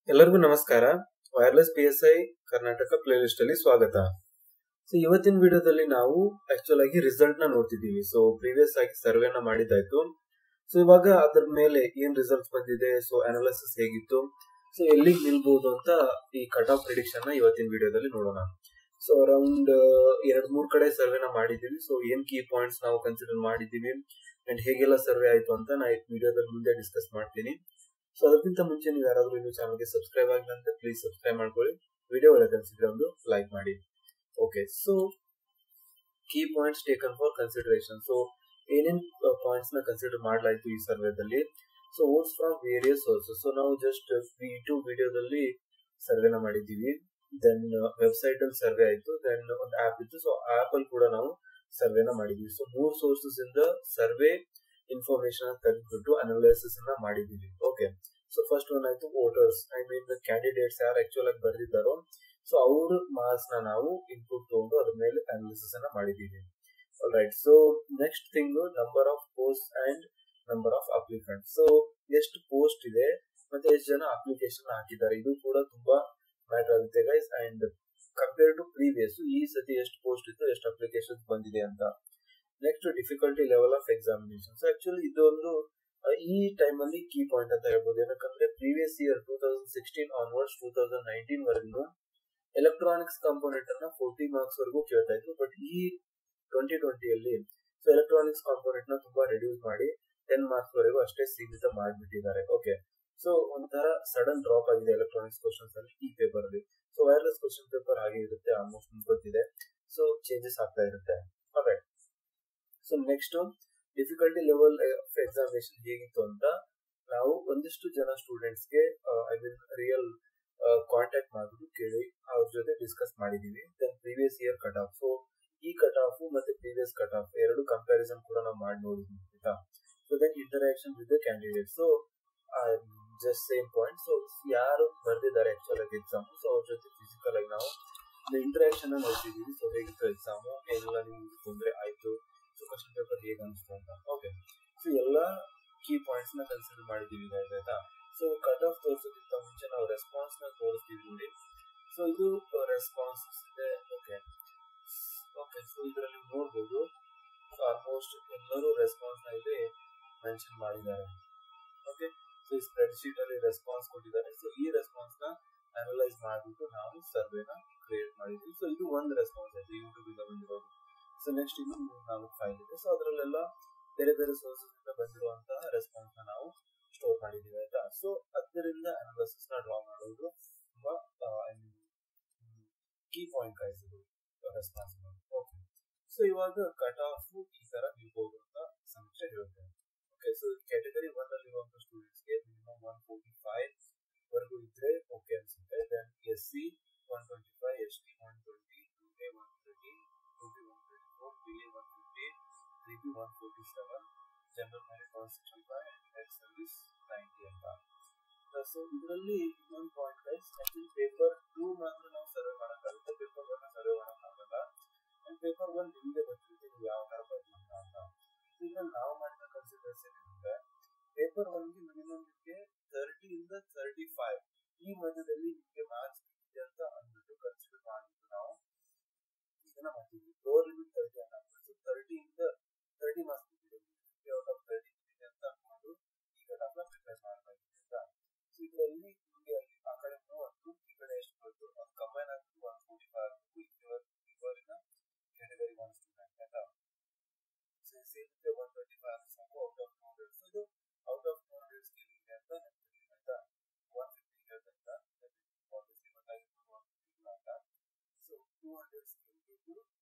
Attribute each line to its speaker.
Speaker 1: ಎಲ್ಲರಿಗೂ ನಮಸ್ಕಾರ wireless P S I Karnataka play list ಅಲ್ಲಿ ಸ್ವಾಗತ ಸೊ ಇವತ್ತಿನ ವಿಡಿಯೋದಲ್ಲಿ ನಾವು ಆಕ್ಚುಲ್ ಆಗಿ ರಿಸಲ್ಟ್ ನ ನೋಡ್ತಿದೀವಿ ಸೊ ಪ್ರೀವಿಯಸ್ ಆಗಿ ಸರ್ವೆನ ಮಾಡಿದ್ದಾಯ್ತು ಸೊ ಇವಾಗ ಅದ್ರ ಮೇಲೆ ಏನ್ ರಿಸಲ್ಟ್ಸ್ ಬಂದಿದೆ ಸೊ ಅನಾಲಿಸಿಸ್ ಹೇಗಿತ್ತು ಸೊ ಎಲ್ಲಿಗೆ ನಿಲ್ಬಹುದು ಅಂತ ಈ ಕಟ್ ಆಫ್ ಪ್ರಿಡಿಕ್ಷನ್ ನ ಇವತ್ತಿನ ವಿಡಿಯೋದಲ್ಲಿ ನೋಡೋಣ ಸೊ ಅರೌಂಡ್ ಎರಡ್ ಮೂರ್ ಕಡೆ ಸರ್ವೆನ ಮಾಡಿದೀವಿ ಸೊ ಏನ್ ಕೀ ಪಾಯಿಂಟ್ಸ್ ನಾವು ಕನ್ಸಿಡರ್ ಮಾಡಿದೀವಿ ಅಂಡ್ ಹೇಗೆಲ್ಲ ಸರ್ವೆ ಆಯ್ತು ಅಂತ ನಾ ಈ ವಿಡಿಯೋದಲ್ಲಿ ಮುಂದೆ ಡಿಸ್ಕಸ್ ಮಾಡ್ತೀನಿ ಸೊ ಅದಕ್ಕಿಂತ ಮುಂಚೆ ನೀವು ಯಾರಾದ್ರೂ ಇನ್ನು ಚಾನಲ್ಗೆ ಸಬ್ಸ್ಕ್ರೈಬ್ ಆಗಿಲ್ಲ ಅಂತ ಪ್ಲೀಸ್ ಸಬ್ಸ್ಕ್ರೈಬ್ ಮಾಡ್ಕೊಳ್ಳಿ ವಿಡಿಯೋ ಒಳ್ಳೆ ಅನ್ಸಿದ್ರೆ ಒಂದು ಲೈಕ್ ಮಾಡಿ okay so key points taken for consideration so ಏನೇನ್ ಪಾಯಿಂಟ್ಸ್ ನ ಕನ್ಸಿಡರ್ ಮಾಡಲಾಯ್ತು ಈ ಸರ್ವೆದಲ್ಲಿ so votes from various sources so ನಾವು ಜಸ್ಟ್ ವಿ ಟು ವಿಡಿಯೋದಲ್ಲಿ ಸರ್ವೆನ ಮಾಡಿದ್ದೀವಿ ದೆನ್ ವೆಬ್ಸೈಟ್ ಅಲ್ಲಿ ಸರ್ವೆ ಆಯ್ತು ದೆನ್ ಒಂದು ಆಪ್ ಇತ್ತು ಸೊ ಆಪ್ ಅಲ್ಲಿ ಕೂಡ ನಾವು ಸರ್ವೆನ ಮಾಡಿದ್ವಿ ಸೊ ಮೂರ್ ಸೋರ್ಸಸ್ ಇಂದ ಸರ್ವೆ ಇನ್ಫಾರ್ಮೇಶನ್ ತೆಗೆದ್ಬಿಟ್ಟು ಅನಾಲಿಸಿಸ್ ಅನ್ನ ಮಾಡಿದೀವಿ ಓಕೆ ಸೊ ಫಸ್ಟ್ ಒನ್ ಆಯ್ತು ವೋಟರ್ಸ್ ಐ ಮೀನ್ ಕ್ಯಾಂಡಿಡೇಟ್ಸ್ ಯಾರು ಆಕ್ಚುಲ್ ಆಗಿ ಬರ್ದಿದ್ದಾರೋ ಸೊ ಅವ್ರ ಮಾರ್ಕ್ಸ್ ನ ನಾವು ಇನ್ಪುಟ್ ತಗೊಂಡು ಅದ್ರ ಮೇಲೆ ಅನಾಲಿಸಿಸ್ ಅನ್ನ ಮಾಡಿದೀವಿ right so next thing number of post and number of applicant so ಎಷ್ಟು ಪೋಸ್ಟ್ ಇದೆ ಮತ್ತೆ ಎಷ್ಟು ಜನ ಅಪ್ಲಿಕೇಶನ್ ಹಾಕಿದ್ದಾರೆ ಇದು ಕೂಡ ತುಂಬಾ ಮ್ಯಾಟರ್ ಆಗುತ್ತೆ guys and compare to previous ಈ ಸತಿ ಎಷ್ಟು ಪೋಸ್ಟ್ ಇತ್ತು ಎಷ್ಟು ಅಪ್ಲಿಕೇಶನ್ ಬಂದಿದೆ ಅಂತ next difficulty level of examination so actually ಇದೊಂದು ಈ ಟೈಮ್ ಅಲ್ಲಿ ಕೀ ಪಾಯಿಂಟ್ ಅಂತ ಹೇಳ್ಬೋದು ಯಾಕಂದ್ರೆ previous year two thousand sixteen onwards two thousand nineteen ವರೆಗೂ ಎಲೆಕ್ಟ್ರಾನಿಕ್ಸ್ ಕಾಂಪೋನೆಂಟ್ ಅನ್ನ ಫೋರ್ಟಿ ಮಾರ್ಕ್ಸ್ ವರೆಗೂ ಕೇಳ್ತಾ ಇದ್ರು ಬಟ್ ಈ ಟ್ವೆಂಟಿ ಟ್ವೆಂಟಿಯಲ್ಲಿ ಸೊ ಎಲೆಕ್ಟ್ರಾನಿಕ್ಸ್ ಕಾಂಪೋನೆಂಟ್ ನ ತುಂಬಾ ರೆಡ್ಯೂಸ್ ಮಾಡಿ ಟೆನ್ ಮಾರ್ಕ್ಸ್ ವರೆಗೂ ಅಷ್ಟೇ ಸೀಮಿತ ಮಾಡಿಬಿಟ್ಟಿದ್ದಾರೆ ಓಕೆ ಸೊ ಒಂಥರ ಸಡನ್ ಡ್ರಾಪ್ ಆಗಿದೆ ಎಲೆಕ್ಟ್ರಾನಿಕ್ಸ್ ಕ್ವಶನ್ಸ್ ಅಲ್ಲಿ ಈ ಪೇಪರ್ ಅಲ್ಲಿ ಸೊ ವೈರ್ಲೆಸ್ ಕ್ವಶನ್ ಪೇಪರ್ ಹಾಗೆ ಇರುತ್ತೆ ಆಲ್ಮೋಸ್ಟ್ ಗೊತ್ತಿದೆ ಸೊ ಚೇಂಜಸ್ ಆಗ್ತಾ ಇರುತ್ತೆ right so next difficulty level of examination ಹೇಗಿತ್ತು ಅಂತ ನಾವು ಒಂದಿಷ್ಟು ಜನ ಸ್ಟೂಡೆಂಟ್ಸ್ಗೆ ಐ ಮೀನ್ ರಿಯಲ್ ಕಾಂಟ್ಯಾಕ್ಟ್ ಮಾಡಿಬಿಟ್ಟು ಕೇಳಿ ಅವ್ರ ಜೊತೆ ಡಿಸ್ಕಸ್ ಮಾಡಿದೀವಿ then previous year cut off so ಈ ಕಟ್ ಆಫ್ ಮತ್ತೆ ಪ್ರೀವಿಯಸ್ ಕಟ್ ಆಫ್ ಎರಡು ಕಂಪ್ಯಾರಿಸನ್ ಕೂಡ ನಾವು ಮಾಡಿ ನೋಡಿದ್ವಿ ಆಯ್ತಾ so then interaction with the candidate so just same point so ಯಾರು ಬರ್ದಿದ್ದಾರೆ ಆಕ್ಚುಲ್ ಆಗಿ ಎಕ್ಸಾಮ್ ಸೊ ಅವ್ರ ಜೊತೆ ಫಿಸಿಕಲ್ ಆಗಿ ನಾವು ಇಂಟರಾಕ್ಷನ್ ನೋಡ್ತಿದೀವಿ ಸೊ ಹೇಗಿತ್ತು ಎಕ್ಸಾಮು ಏನೆಲ್ಲ ನಿಮ್ಗೆ ತೊಂದರೆ ಆಯ್ತು ಸೊ ಕ್ವಶನ್ ಪೇಪರ್ ಹೇಗೆ ಅನಿಸ್ತು ಅಂತ ಓಕೆ ಸೊ ಎಲ್ಲ ಕೀ ಪಾಯಿಂಟ್ಸ್ ನ ಕನ್ಸಿಡರ್ ಮಾಡಿದೀವಿ ಆಯ್ತಾ ಸೊ ಕಟ್ ಆಫ್ ತೋರಿಸೋದಕ್ಕಿಂತ ಮುಂಚೆ ನಾವು ರೆಸ್ಪಾನ್ಸ್ ನ ತೋರಿಸ್ತೀವಿ ನೋಡಿ ಸೊ ಇದು ರೆಸ್ಪಾನ್ಸ್ ಇದೆ ಓಕೆ ಓಕೆ ಸೊ ಇದರಲ್ಲಿ ನೋಡ್ಬೋದು ಸೊ ಆಲ್ಮೋಸ್ಟ್ ಎಲ್ಲರೂ ರೆಸ್ಪಾನ್ಸ್ ನ ಇಲ್ಲಿ ಮೆನ್ಷನ್ ಮಾಡಿದ್ದಾರೆ ಓಕೆ ಸೊ ಈ ಸ್ಪ್ರೆಡ್ ಶೀಟ್ ಅಲ್ಲಿ ರೆಸ್ಪಾನ್ಸ್ ಕೊಟ್ಟಿದ್ದಾರೆ ಸೊ ಈ ರೆಸ್ಪಾನ್ಸ್ ನ ಅನಲೈಸ್ ಮಾಡಿಬಿಟ್ಟು ನಾವು ಸರ್ವೆನ ಕ್ರಿಯೇಟ್ ಮಾಡಿದ್ವಿ ಸೊ ಇದು ಒಂದು ರೆಸ್ಪಾನ್ಸ್ ಆಯ್ತು ಯೂಟ್ಯೂಬ್ ಇಂದ ಬಂದಿರೋದು ಸೊ ನೆಕ್ಸ್ಟ್ ಇನ್ನು ನಾಲ್ಕು ಫೈಲ್ ಇದೆ ಸೊ ಅದರಲ್ಲೆಲ್ಲ ಬೇರೆ ಬೇರೆ ಸೋರ್ಸಸ್ ಇಂದ ಬಂದಿರುವಂತಹ ರೆಸ್ಪಾನ್ಸ್ ನ ನಾವು ಸ್ಟೋರ್ ಮಾಡಿದೀವಿ ಆಯ್ತಾ ಸೊ ಅದರಿಂದ ಅನಾಲಿಸಿಸ್ ನ ಡ್ರಾ ಮಾಡೋದು ತುಂಬಾ ಐ ಮೀನ್ ಕೀ ಪಾಯಿಂಟ್ ಕಾಯಿಸೋದು ರೆಸ್ಪಾನ್ಸ್ ಓಕೆ ಸೊ ಇವಾಗ ಕಟ್ ಆಫ್ ಈ ತರ ನಿಲ್ಬಹುದು ಅಂತ ಸಮೀಕ್ಷೆ ಹೇಳುತ್ತೆ ಓಕೆ ಸೊ ಕ್ಯಾಟಗರಿ ಒನ್ ಅಲ್ಲಿ ಇರುವಂತಹ ಸ್ಟೂಡೆಂಟ್ಸ್ ಗೆ ಮಿನಿಮಮ್ ಒನ್ ಫೋರ್ಟಿ ಫೈವ್ ವರೆಗೂ ಇದ್ರೆ ಓಕೆ ಅನ್ಸುತ್ತೆ then S C one twenty five S T one twenty two A one thirty two B one twenty four B A one fifty three B one forty seven general merit one sixty five and next service ninety ಅಂತ so ಇದರಲ್ಲಿ ಇನ್ನೊಂದು point guys actually paper two ಮಾತ್ರ ನಾವು survey ಮಾಡೋಕ್ಕಾಗುತ್ತೆ paper one survey ಮಾಡೋಕ್ಕಾಗಲ್ಲ and paper one ನಿಮಗೆ ಬರ್ತಿರುತ್ತೆ ನೀವು ಯಾವ ತರ ಬರ್ತೀರ ಅಂತ ಇದ್ರಲ್ಲಿ ನಾವು ಮಾಡಿದ ಕನ್ಸಿಡರೇಷನ್ ಏನಂದ್ರೆ ಪೇಪರ್ ಒನ್ಗೆ ಮಿನಿಮಮ್ ನಿಮಗೆ ತರ್ಟಿ ಇಂದ ತರ್ಟಿ ಫೈವ್ ಈ ಮಧ್ಯದಲ್ಲಿ ನಿಮಗೆ ಮಾರ್ಕ್ಸ್ ಇದೆ ಅಂತ ಅಂದ್ಬಿಟ್ಟು ಕನ್ಸಿಡರ್ ಮಾಡಿಬಿಟ್ಟು ನಾವು ಇದನ್ನ ಮಾಡ್ತೀವಿ ಲೋವರ್ ಲಿಮಿಟ್ ತರ್ಟಿ ಅಂತ ಅಂದ್ಬಿಟ್ಟು ತರ್ಟಿ ಇಂದ thirty marks fifty out of thirty ಇದೆ ಅಂತ ಅನ್ಕೊಂಡು ಈ ಕಟ್ ಆಫ್ ಪ್ರಿಪೇರ್ ಮಾಡಬೇಕು ಅಂತ ಸೊ ಇದರಲ್ಲಿ ನಿಮಗೆ ಆ ಕಡೆ ಮೂವತ್ತು ಈ ಕಡೆ ಎಷ್ಟು ಬಂತು ಅದು ಕಂಬೈನ್ ಆಗ್ಬಿಟ್ಟು ಒನ್ ಫೋರ್ಟಿ ಫೈವ್ ಆಗ್ಬಿಟ್ಟು ಇವರಿನ ಕ್ಯಾಟಗರಿ ಒನ್ ಸ್ಟೂಡೆಂಟ್ ಆಯ್ತಾ ಸೊ ಸೇರಿದ್ರೆ ಒನ್ ಟ್ವೆಂಟಿ ಫೈವ್ ಸಾಕು out of two hundred so ಇದು out of two hundred scale ಇದೆ ಅಂತ ನೆನಪಿರಲಿ ಆಯ್ತಾ ಒನ್ ಫಿಫ್ಟಿ ಇರೋದ್ರಿಂದ ಆಬ್ವಿಯಸ್ಲಿ ಒನ್ ಆಗಿರ್ಬೋದು ಒನ್ ಫಿಫ್ಟಿ ಇಲ್ಲ ಅಂತ ಸೊ ಟೂ ಹಂಡ್ರೆಡ್ ಸ್ಕೇಲ್ ಇದು